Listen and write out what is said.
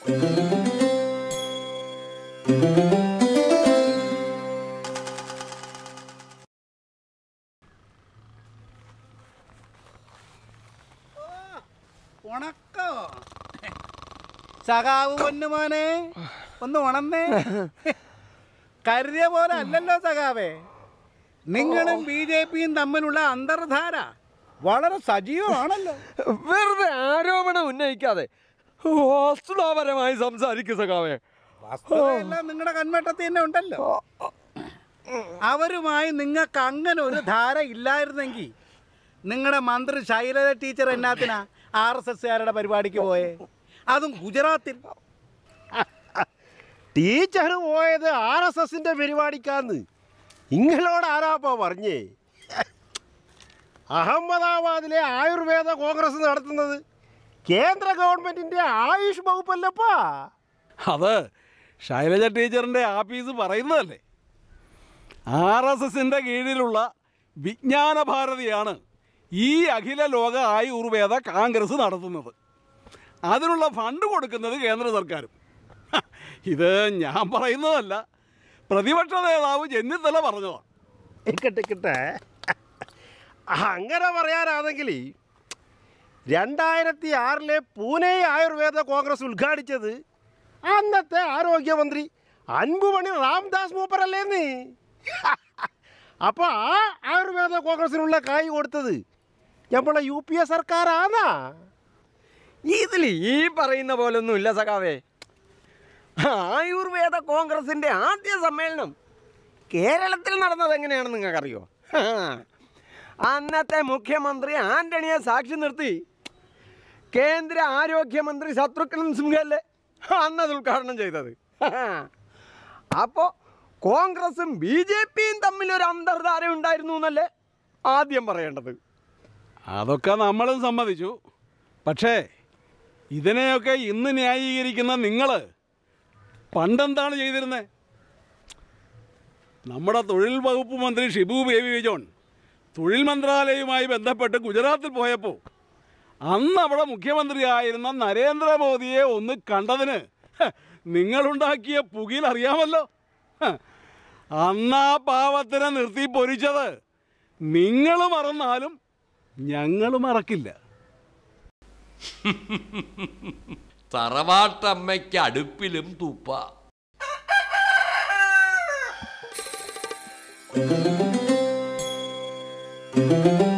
ഉണക്കോ സഖാവ് പൊന്നുമോനെ ഒന്ന് ഉണന്നേ കരുതിയ പോലെ അല്ലല്ലോ സഖാവേ നിങ്ങളും ബി ജെ പിയും തമ്മിലുള്ള അന്തർധാര വളരെ സജീവമാണല്ലോ വെറുതെ ആരോപണം ഉന്നയിക്കാതെ വസ്തുതാപരമായി സംസാരിക്കും സഖാവേ വസ്തുതയെല്ലാം നിങ്ങളുടെ കൺവെട്ടത്തിൽ തന്നെ ഉണ്ടല്ലോ അവരുമായി നിങ്ങൾക്ക് അങ്ങനെ ഒരു ധാര ഇല്ലായിരുന്നെങ്കിൽ നിങ്ങളുടെ മന്ത്രി ശൈലജ ടീച്ചർ എന്നാത്തിനാ ആർ എസ് എസ്സുകാരുടെ പരിപാടിക്ക് പോയേ അതും ഗുജറാത്തിൽ ടീച്ചർ പോയത് ആർ എസ് എസിന്റെ പരിപാടിക്കാന്ന് ഇങ്ങളോട് ആരാപ്പ പറഞ്ഞേ അഹമ്മദാബാദിലെ ആയുർവേദ കോൺഗ്രസ് നടത്തുന്നത് കേന്ദ്ര ഗവൺമെന്റിന്റെ ആയുഷ് വകുപ്പല്ലപ്പാ അത് ശൈലജ ടീച്ചറിൻ്റെ ആഫീസ് പറയുന്നതല്ലേ ആർ എസ് എസിൻ്റെ കീഴിലുള്ള വിജ്ഞാന ഭാരതിയാണ് ഈ അഖില ലോക ആയുർവേദ കോൺഗ്രസ് നടത്തുന്നത് അതിനുള്ള ഫണ്ട് കൊടുക്കുന്നത് കേന്ദ്ര സർക്കാരും ഹ, ഇത് ഞാൻ പറയുന്നതല്ല പ്രതിപക്ഷ നേതാവ് ചെന്നിത്തല പറഞ്ഞതാണ് ഇക്കട്ടെ ഇക്കട്ടെ അങ്ങനെ പറയാനാണെങ്കിൽ രണ്ടായിരത്തി ആറിലെ പൂനെ ആയുർവേദ കോൺഗ്രസ് ഉദ്ഘാടിച്ചത് അന്നത്തെ ആരോഗ്യമന്ത്രി അൻപുമണി രാംദാസ് മൂപ്പറല്ലേന്ന് അപ്പോൾ ആ ആയുർവേദ കോൺഗ്രസിനുള്ള കായ് കൊടുത്തത് നമ്മളെ യു പി എ സർക്കാരാന്നാ ഇതിൽ ഈ പറയുന്ന പോലൊന്നും ഇല്ല സഖാവേ ആയുർവേദ കോൺഗ്രസിന്റെ ആദ്യ സമ്മേളനം കേരളത്തിൽ നടന്നത് എങ്ങനെയാണെന്ന് നിങ്ങൾക്കറിയോ ഹാ. അന്നത്തെ മുഖ്യമന്ത്രി ആന്റണിയെ സാക്ഷി നിർത്തി കേന്ദ്ര ആരോഗ്യമന്ത്രി ശത്രുഘ്നൻ സിംഹല്ലേ അന്നത് ഉദ്ഘാടനം ചെയ്തത് അപ്പോൾ കോൺഗ്രസും ബി ജെ പിയും തമ്മിലൊരു അന്തർധാര ഉണ്ടായിരുന്നു എന്നല്ലേ ആദ്യം പറയേണ്ടത് അതൊക്കെ നമ്മളും സമ്മതിച്ചു പക്ഷേ ഇതിനെയൊക്കെ ഇന്ന് ന്യായീകരിക്കുന്ന നിങ്ങൾ പണ്ടെന്താണ് ചെയ്തിരുന്നത് നമ്മുടെ തൊഴിൽ വകുപ്പ് മന്ത്രി ഷിബു ബേബി ജോൺ തൊഴിൽ മന്ത്രാലയവുമായി ബന്ധപ്പെട്ട് ഗുജറാത്തിൽ പോയപ്പോൾ അന്ന് അവിടെ മുഖ്യമന്ത്രിയായിരുന്ന നരേന്ദ്രമോദിയെ ഒന്ന് കണ്ടതിന് ഹ, നിങ്ങളുണ്ടാക്കിയ പുകിൽ അറിയാമല്ലോ ഹ, അന്ന് ആ പാവത്തിനെ നിർത്തി പൊരിച്ചത് നിങ്ങൾ മറന്നാലും ഞങ്ങൾ മറക്കില്ല തറവാട്ടമ്മയ്ക്ക് അടുപ്പിലും തുപ്പ Thank you.